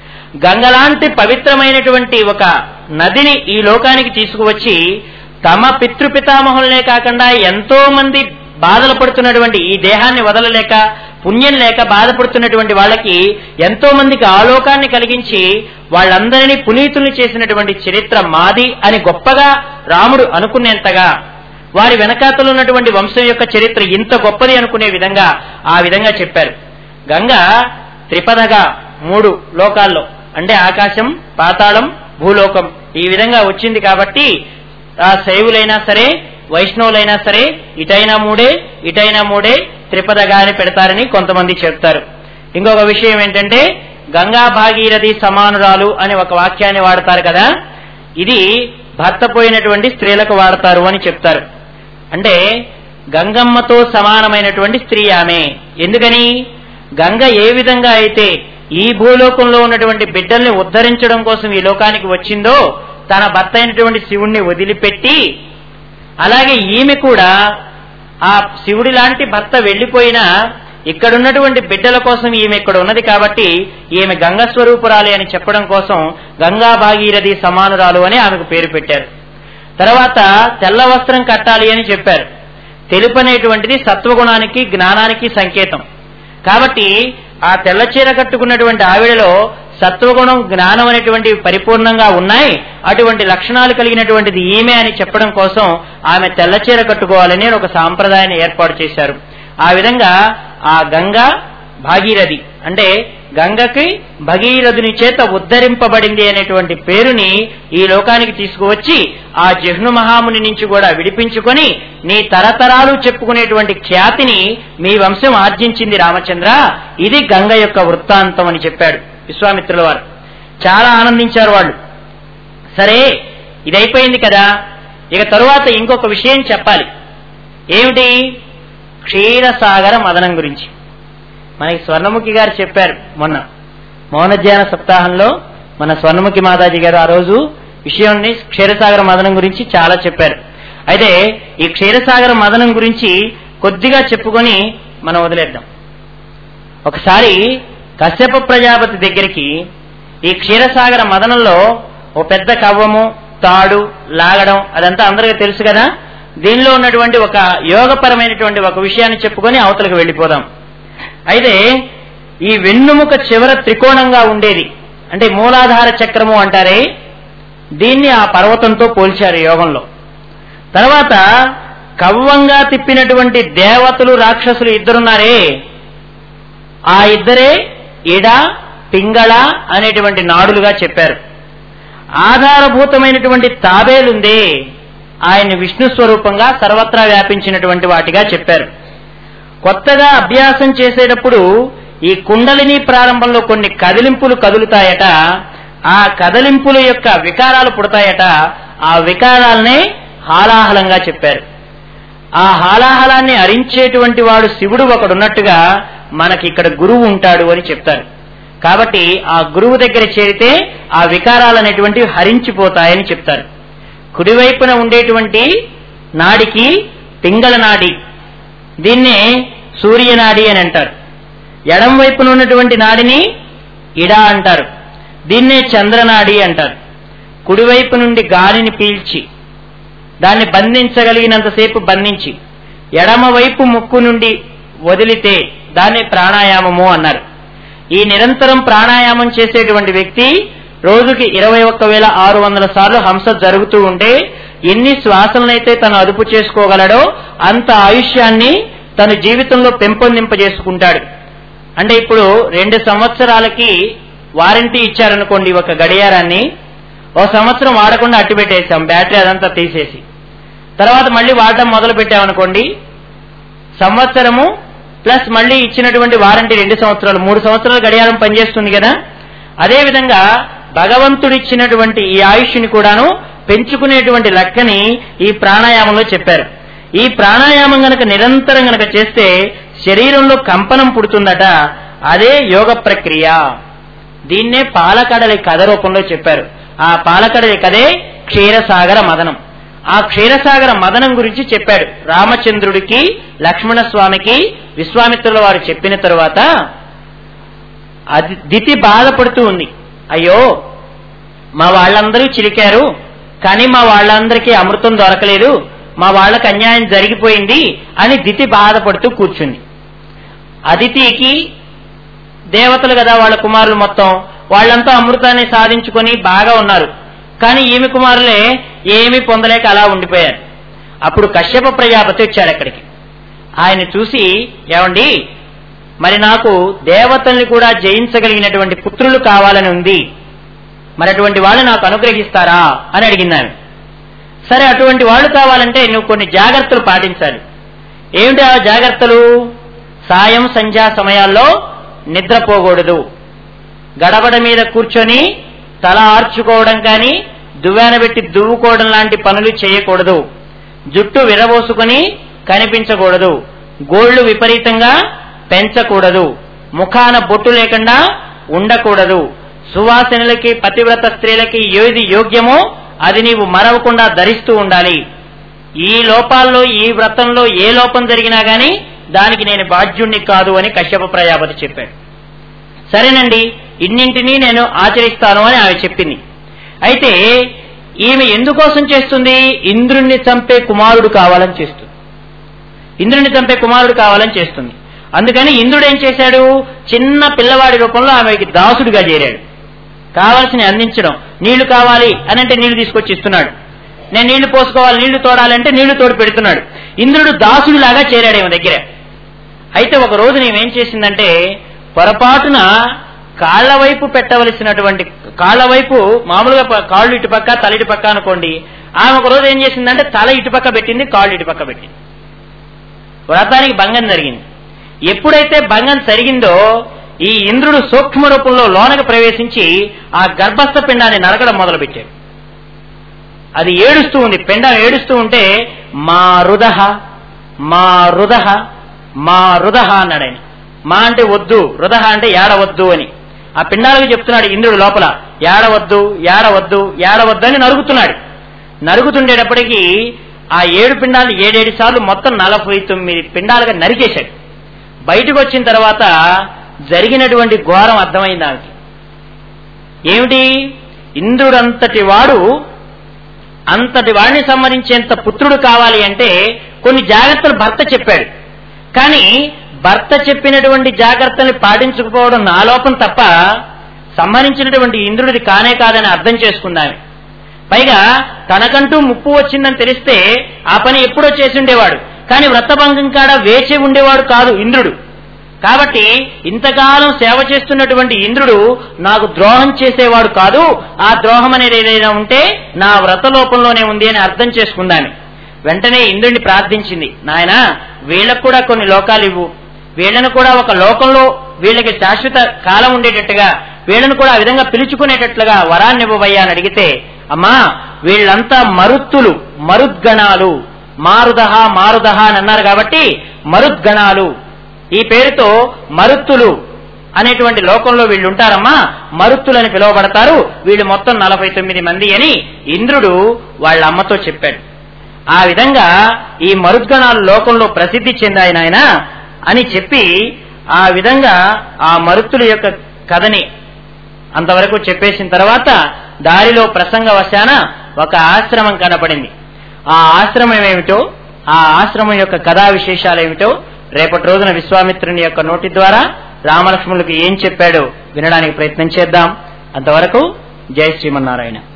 గంగలాంటి పవిత్రమైనటువంటి ఒక నదిని ఈ లోకానికి తీసుకువచ్చి తమ పితృపితామహులనే కాకుండా ఎంతో మంది బాధలు పడుతున్నటువంటి ఈ దేహాన్ని వదలలేక పుణ్యం లేక బాధపడుతున్నటువంటి వాళ్ళకి ఎంతో మందికి ఆలోకాన్ని కలిగించి వాళ్ళందరినీ పునీతుల్ని చేసినటువంటి చరిత్ర మాది అని గొప్పగా రాముడు అనుకునేంతగా వారి వెనకాతలు ఉన్నటువంటి వంశం యొక్క చరిత్ర ఇంత గొప్పది అనుకునే విధంగా ఆ విధంగా చెప్పారు గంగ త్రిపదగా మూడు లోకాల్లో అంటే ఆకాశం పాతాళం భూలోకం ఈ విధంగా వచ్చింది కాబట్టి ఆ శైవులైనా సరే వైష్ణవులైనా సరే ఇటైనా మూడే ఇటైనా మూడే త్రిపదగా అని పెడతారని కొంతమంది చెప్తారు ఇంకొక విషయం ఏంటంటే గంగా భాగీరథి సమానురాలు అని ఒక వాక్యాన్ని వాడతారు కదా ఇది భర్త పోయినటువంటి స్త్రీలకు వాడతారు అని చెప్తారు అంటే గంగమ్మతో సమానమైనటువంటి స్త్రీ ఆమె ఎందుకని గంగ ఏ విధంగా అయితే ఈ భూలోకంలో ఉన్నటువంటి బిడ్డల్ని ఉద్ధరించడం కోసం ఈ లోకానికి వచ్చిందో తన భర్త అయినటువంటి శివుణ్ణి వదిలిపెట్టి అలాగే ఈమె కూడా ఆ శివుడి లాంటి భర్త వెళ్లిపోయినా ఇక్కడున్నటువంటి బిడ్డల కోసం ఈమె ఇక్కడ ఉన్నది కాబట్టి ఈమె గంగ స్వరూపురాలి అని చెప్పడం కోసం గంగా భాగీరథి సమానురాలు అని ఆమెకు పేరు పెట్టారు తర్వాత తెల్ల వస్త్రం కట్టాలి అని చెప్పారు తెలుపు అనేటువంటిది సత్వగుణానికి జ్ఞానానికి సంకేతం కాబట్టి ఆ తెల్ల చీర కట్టుకున్నటువంటి ఆవిడలో సత్వగుణం జ్ఞానం అనేటువంటివి పరిపూర్ణంగా ఉన్నాయి అటువంటి లక్షణాలు కలిగినటువంటిది ఈమె అని చెప్పడం కోసం ఆమె తెల్ల చీర కట్టుకోవాలని ఒక సాంప్రదాయాన్ని ఏర్పాటు చేశారు ఆ విధంగా ఆ గంగ భాగీరథి అంటే గంగకి భగీరథుని చేత ఉద్ధరింపబడింది అనేటువంటి పేరుని ఈ లోకానికి తీసుకువచ్చి ఆ జహ్ను మహాముని నుంచి కూడా విడిపించుకొని నీ తరతరాలు చెప్పుకునేటువంటి ఖ్యాతిని మీ వంశం ఆర్జించింది రామచంద్ర ఇది గంగ యొక్క వృత్తాంతం అని చెప్పాడు విశ్వామిత్రుల వారు చాలా ఆనందించారు వాళ్ళు సరే ఇది అయిపోయింది కదా ఇక తరువాత ఇంకొక విషయం చెప్పాలి ఏమిటి క్షీరసాగర మదనం గురించి మనకి స్వర్ణముఖి గారు చెప్పారు మొన్న మౌనధ్యాన సప్తాహంలో మన స్వర్ణముఖి మాతాజీ గారు ఆ రోజు విషయాన్ని క్షీరసాగర మదనం గురించి చాలా చెప్పారు అయితే ఈ క్షీరసాగర మదనం గురించి కొద్దిగా చెప్పుకొని మనం వదిలేద్దాం ఒకసారి కశ్యప ప్రజాపతి దగ్గరికి ఈ క్షీరసాగర మదనంలో ఓ పెద్ద కవ్వము తాడు లాగడం అదంతా అందరికీ తెలుసు కదా దీనిలో ఉన్నటువంటి ఒక యోగపరమైనటువంటి ఒక విషయాన్ని చెప్పుకొని అవతలకు వెళ్ళిపోదాం అయితే ఈ వెన్నుముక చివర త్రికోణంగా ఉండేది అంటే మూలాధార చక్రము అంటారే దీన్ని ఆ పర్వతంతో పోల్చారు యోగంలో తర్వాత కవ్వంగా తిప్పినటువంటి దేవతలు రాక్షసులు ఇద్దరున్నారే ఆ ఇద్దరే ఇడ పింగళ అనేటువంటి నాడులుగా చెప్పారు ఆధారభూతమైనటువంటి తాబేలుందే ఆయన విష్ణు స్వరూపంగా సర్వత్రా వ్యాపించినటువంటి వాటిగా చెప్పారు కొత్తగా అభ్యాసం చేసేటప్పుడు ఈ కుండలిని ప్రారంభంలో కొన్ని కదిలింపులు కదులుతాయట ఆ కదలింపుల యొక్క వికారాలు పుడతాయట ఆ వికారాలనే హాలాహలంగా చెప్పారు ఆ హాలాహలాన్ని అరించేటువంటి వాడు శివుడు ఒకడున్నట్టుగా మనకి ఇక్కడ గురువు ఉంటాడు అని చెప్తారు కాబట్టి ఆ గురువు దగ్గర చేరితే ఆ వికారాలు అనేటువంటివి హరించిపోతాయని చెప్తారు కుడివైపున ఉండేటువంటి నాడికి పింగళ నాడి దీన్నే సూర్యనాడి అని అంటారు ఎడం వైపున ఉన్నటువంటి నాడిని ఇడా అంటారు దీన్నే చంద్రనాడి అంటారు కుడివైపు నుండి గాలిని పీల్చి దాన్ని బంధించగలిగినంతసేపు బంధించి ఎడమవైపు ముక్కు నుండి వదిలితే దాన్ని ప్రాణాయామము అన్నారు ఈ నిరంతరం ప్రాణాయామం చేసేటువంటి వ్యక్తి రోజుకి ఇరవై ఒక్క వేల ఆరు వందల సార్లు హంస జరుగుతూ ఉంటే ఎన్ని శ్వాసలనైతే తను అదుపు చేసుకోగలడో అంత ఆయుష్యాన్ని తన జీవితంలో పెంపొందింపజేసుకుంటాడు అంటే ఇప్పుడు రెండు సంవత్సరాలకి వారంటీ ఇచ్చారనుకోండి ఒక గడియారాన్ని ఓ సంవత్సరం వాడకుండా అట్టు పెట్టేసాం బ్యాటరీ అదంతా తీసేసి తర్వాత మళ్ళీ వాడటం మొదలు పెట్టామనుకోండి సంవత్సరము ప్లస్ మళ్ళీ ఇచ్చినటువంటి వారంటీ రెండు సంవత్సరాలు మూడు సంవత్సరాలు గడియారం పనిచేస్తుంది కదా అదే విధంగా భగవంతుడిచ్చినటువంటి ఈ ఆయుష్ని కూడాను పెంచుకునేటువంటి లెక్కని ఈ ప్రాణాయామంలో చెప్పారు ఈ ప్రాణాయామం గనక నిరంతరం గనక చేస్తే శరీరంలో కంపనం పుడుతుందట అదే యోగ ప్రక్రియ దీన్నే పాలకడలి కథ రూపంలో చెప్పారు ఆ పాలకడలి కథే క్షీరసాగర మదనం ఆ క్షీరసాగర మదనం గురించి చెప్పాడు రామచంద్రుడికి లక్ష్మణ స్వామికి విశ్వామిత్రుల వారు చెప్పిన తరువాత అది దితి బాధపడుతూ ఉంది అయ్యో మా వాళ్ళందరూ చిలికారు కానీ మా వాళ్ళందరికీ అమృతం దొరకలేదు మా వాళ్ళకి అన్యాయం జరిగిపోయింది అని దితి బాధపడుతూ కూర్చుంది అదితికి దేవతలు కదా వాళ్ళ కుమారులు మొత్తం వాళ్ళంతా అమృతాన్ని సాధించుకొని బాగా ఉన్నారు కానీ ఈమె కుమారులే ఏమీ పొందలేక అలా ఉండిపోయారు అప్పుడు కశ్యప ప్రజాపతి వచ్చాడు అక్కడికి ఆయన చూసి ఏమండి మరి నాకు దేవతల్ని కూడా జయించగలిగినటువంటి పుత్రులు కావాలని ఉంది మరి అటువంటి వాళ్ళు నాకు అనుగ్రహిస్తారా అని అడిగిందాను సరే అటువంటి వాళ్ళు కావాలంటే నువ్వు కొన్ని జాగ్రత్తలు పాటించాలి ఏమిటి ఆ జాగ్రత్తలు సాయం సంధ్యా సమయాల్లో నిద్రపోకూడదు గడబడ మీద కూర్చొని తల ఆర్చుకోవడం కానీ దువ్వాన పెట్టి దువ్వుకోవడం లాంటి పనులు చేయకూడదు జుట్టు విరబోసుకొని కనిపించకూడదు గోళ్లు విపరీతంగా పెంచకూడదు ముఖాన బొట్టు లేకుండా ఉండకూడదు సువాసనలకి పతివ్రత స్త్రీలకి ఏది యోగ్యమో అది నీవు మరవకుండా ధరిస్తూ ఉండాలి ఈ లోపాల్లో ఈ వ్రతంలో ఏ లోపం జరిగినా గాని దానికి నేను బాధ్యుణ్ణి కాదు అని కశ్యప ప్రజాపతి చెప్పాడు సరేనండి ఇన్నింటినీ నేను ఆచరిస్తాను అని ఆమె చెప్పింది అయితే ఈమె ఎందుకోసం చేస్తుంది ఇంద్రుణ్ణి చంపే కుమారుడు కావాలని చేస్తుంది ఇంద్రుణ్ణి చంపే కుమారుడు కావాలని చేస్తుంది అందుకని ఇంద్రుడు ఏం చేశాడు చిన్న పిల్లవాడి రూపంలో ఆమెకి దాసుడిగా చేరాడు కావాల్సిన అందించడం నీళ్లు కావాలి అని అంటే నీళ్లు తీసుకొచ్చి ఇస్తున్నాడు నేను నీళ్లు పోసుకోవాలి నీళ్లు తోడాలంటే నీళ్లు తోడు పెడుతున్నాడు ఇంద్రుడు దాసుడిలాగా చేరాడు ఈమె దగ్గర అయితే ఒక రోజు నేనేం చేసిందంటే పొరపాటున కాళ్ల వైపు పెట్టవలసినటువంటి కాళ్ల వైపు మామూలుగా ప- కాళ్ళు ఇటు పక్క తల ఇటు పక్క అనుకోండి ఆమె ఒక రోజు ఏం చేసిందంటే తల ఇటు పక్క పెట్టింది కాళ్ళు ఇటు పక్క పెట్టింది వ్రతానికి భంగం జరిగింది ఎప్పుడైతే భంగం జరిగిందో ఈ ఇంద్రుడు సూక్ష్మ రూపంలో లోనకి ప్రవేశించి ఆ గర్భస్థ పిండాన్ని నరకడం మొదలుపెట్టాడు అది ఏడుస్తూ ఉంది పిండం ఏడుస్తూ ఉంటే మా రుదహ మా రుదహ మా రుదహ అన్నాడు ఆయన మా అంటే వద్దు రుదహ అంటే ఏడవద్దు అని ఆ పిండాలకు చెప్తున్నాడు ఇంద్రుడు లోపల ఏడవద్దు ఏడవద్దు ఏడవద్దు అని నరుగుతున్నాడు నరుగుతుండేటప్పటికీ ఆ ఏడు పిండాలు ఏడేడు సార్లు మొత్తం నలభై తొమ్మిది పిండాలుగా నరికేశాడు బయటకు వచ్చిన తర్వాత జరిగినటువంటి ఘోరం అర్థమైంది ఆమెకి ఏమిటి ఇంద్రుడంతటి వాడు అంతటి వాడిని సంహరించేంత పుత్రుడు కావాలి అంటే కొన్ని జాగ్రత్తలు భర్త చెప్పాడు కానీ భర్త చెప్పినటువంటి జాగ్రత్తల్ని పాటించకపోవడం నా లోపం తప్ప సంహరించినటువంటి ఇంద్రుడిది కానే కాదని అర్థం చేసుకుందామె పైగా తనకంటూ ముప్పు వచ్చిందని తెలిస్తే ఆ పని ఎప్పుడో చేసి ఉండేవాడు కానీ వ్రతభంగం కాడ వేచి ఉండేవాడు కాదు ఇంద్రుడు కాబట్టి ఇంతకాలం సేవ చేస్తున్నటువంటి ఇంద్రుడు నాకు ద్రోహం చేసేవాడు కాదు ఆ ద్రోహం అనేది ఏదైనా ఉంటే నా వ్రత లోపంలోనే ఉంది అని అర్థం చేసుకుందాను వెంటనే ఇంద్రుడిని ప్రార్థించింది నాయన వీళ్ళకు కూడా కొన్ని లోకాలు ఇవ్వు వీళ్ళను కూడా ఒక లోకంలో వీళ్ళకి శాశ్వత కాలం ఉండేటట్టుగా వీళ్ళను కూడా ఆ విధంగా పిలుచుకునేటట్లుగా వరాన్ని ఇవ్వవయ్యా అని అడిగితే అమ్మా వీళ్ళంతా మరుత్తులు మరుద్గణాలు మారుదహ మారుదహ అని అన్నారు కాబట్టి మరుద్గణాలు ఈ పేరుతో మరుత్తులు అనేటువంటి లోకంలో వీళ్ళు ఉంటారమ్మా మరుత్తులని పిలువబడతారు వీళ్ళు మొత్తం నలభై తొమ్మిది మంది అని ఇంద్రుడు వాళ్ళ అమ్మతో చెప్పాడు ఆ విధంగా ఈ మరుద్గణాలు లోకంలో ప్రసిద్ధి చెందాయి నాయన అని చెప్పి ఆ విధంగా ఆ మరుత్తుల యొక్క కథని అంతవరకు చెప్పేసిన తర్వాత దారిలో ప్రసంగ వశాన ఒక ఆశ్రమం కనపడింది ఆ ఆశ్రమం ఏమిటో ఆ ఆశ్రమం యొక్క కథా విశేషాలు ఏమిటో రేపటి రోజున విశ్వామిత్రుని యొక్క నోటి ద్వారా రామలక్ష్మణులకు ఏం చెప్పాడో వినడానికి ప్రయత్నం చేద్దాం అంతవరకు జై శ్రీమన్నారాయణ